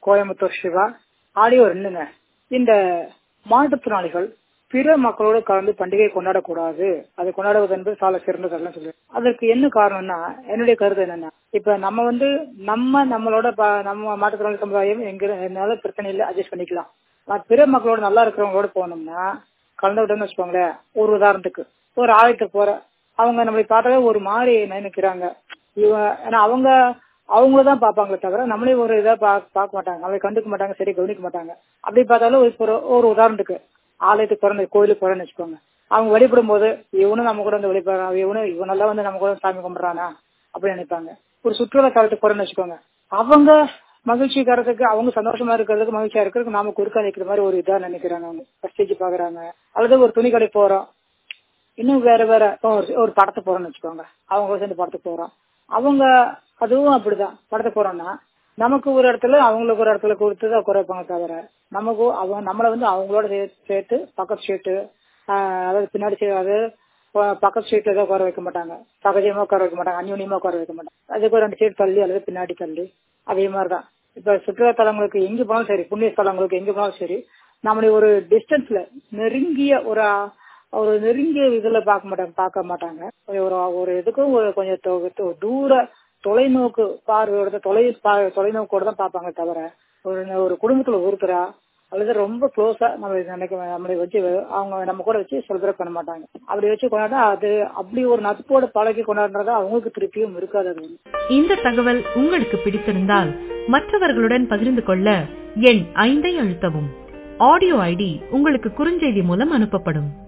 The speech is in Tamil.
கோயம்புத்தூர் சிவா ஆடியோ ரெண்டுங்க இந்த மாற்றுத்திறனாளிகள் பிற மக்களோடு கலந்து பண்டிகை கொண்டாடக்கூடாது அது கொண்டாடுவது என்பது சால சிறந்ததெல்லாம் சொல்லுவேன் அதற்கு என்ன காரணம்னா என்னுடைய கருத்து என்னன்னா இப்ப நம்ம வந்து நம்ம நம்மளோட ப- நம்ம மாற்றுத்திறனாளி சமுதாயம் எங்க என்னால பிரச்சனை இல்லை அட்ஜஸ்ட் பண்ணிக்கலாம் ஆனா பிற மக்களோட நல்லா இருக்கிறவங்களோட போனோம்னா கலந்துக்கிட்டோம்னு வச்சுக்கோங்களேன் ஒரு உதாரணத்துக்கு ஒரு ஆலயத்துக்கு போற அவங்க நம்மளை பார்த்தாவே ஒரு மாதிரி நினைக்கிறாங்க இவ ஏன்னா அவங்க அவங்களதான் பாப்பாங்களே தவிர நம்மளே ஒரு இதா பா- பார்க்க மாட்டாங்க நம்மளை கண்டுக்க மாட்டாங்க சரி கவனிக்க மாட்டாங்க அப்படி பார்த்தாலும் இப்போ ஒரு- ஒரு உதாரணத்துக்கு ஆலயத்துக்கு பிறந்த கோயிலுக்கு போறேன்னு வச்சுக்கோங்க அவங்க வழிபடும் போது இவனும் நம்ம கூட வந்து வழிபடுறான் இவனும் இவனெல்லாம் வந்து நம்ம கூட சாமி கும்பிடுறானா அப்படின்னு நினைப்பாங்க ஒரு சுற்றுலா தலத்துக்கு போறேன்னு வச்சுக்கோங்க அவங்க மகிழ்ச்சி தரத்துக்கு அவங்க சந்தோஷமா இருக்கிறதுக்கு மகிழ்ச்சியா இருக்கிறதுக்கு நாம குறுக்கா நிக்கிற மாதிரி ஒரு இதா நினைக்கிறாங்க அவங்க பிரஸ்டேஜ் பாக்குறாங்க அல்லது ஒரு துணி கடை போறோம் இன்னும் வேற வேற இப்போ ஒரு ஒரு படத்துக்கு போறோம்னு வச்சுக்கோங்க அவங்க கூட சேர்ந்து படத்துக்கு போறோம் அவங்க அதுவும் அப்படிதான் படத்துக்கு போறோம்னா நமக்கு ஒரு இடத்துல அவங்களுக்கு ஒரு இடத்துல கொடுத்து தான் குறைப்பாங்க தவிர நமக்கு அவங்க நம்மளை வந்து அவங்களோட சே- சேர்த்து பக்கத்து சீட்டு ஆஹ் அதாவது பின்னாடி சீ- அதாவது ப- பக்கத்து சீட்ல ஏதோ உட்கார வைக்க மாட்டாங்க சகஜமா உட்கார வைக்க மாட்டாங்க அந்யூன்யமா உட்கார வைக்க மாட்டாங்க அதுக்கு ஒரு ரெண்டு சீட் தள்ளி அல்லது பின்னாடி தள்ளி அதே மாதிரிதான் இப்ப சுற்றுலா தலங்களுக்கு எங்க போனாலும் சரி புண்ணிய ஸ்தலங்களுக்கு எங்க போனாலும் சரி நம்மளுடைய ஒரு டிஸ்டன்ஸ்ல நெருங்கிய ஒரு ஒரு நெருங்கிய இதுல பார்க்க மாட்டாங்க பார்க்க மாட்டாங்க ஒரு ஒரு இதுக்கும் ஒரு கொஞ்சம் தொ- தொ- தூர தொலைநோக்கு பார்வையோட தொலை பா- தொலைநோக்கோட தான் பார்ப்பாங்க தவிர ஒரு ஒரு குடும்பத்துல ஒருத்தரா அல்லது ரொம்ப க்ளோஸா நம்ம நினைக்க நம்மளை வச்சு அவங்க நம்ம கூட வச்சு செலிப்ரேட் பண்ண மாட்டாங்க அப்படி வச்சு கொண்டாடா அது அப்படி ஒரு நட்போட பழகி கொண்டாடுறதா அவங்களுக்கு திருப்பியும் இருக்காது அது வந்து இந்த தகவல் உங்களுக்கு பிடித்திருந்தால் மற்றவர்களுடன் பகிர்ந்து கொள்ள எண் ஐந்தை அழுத்தவும் ஆடியோ ஐடி உங்களுக்கு குறுஞ்செய்தி மூலம் அனுப்பப்படும்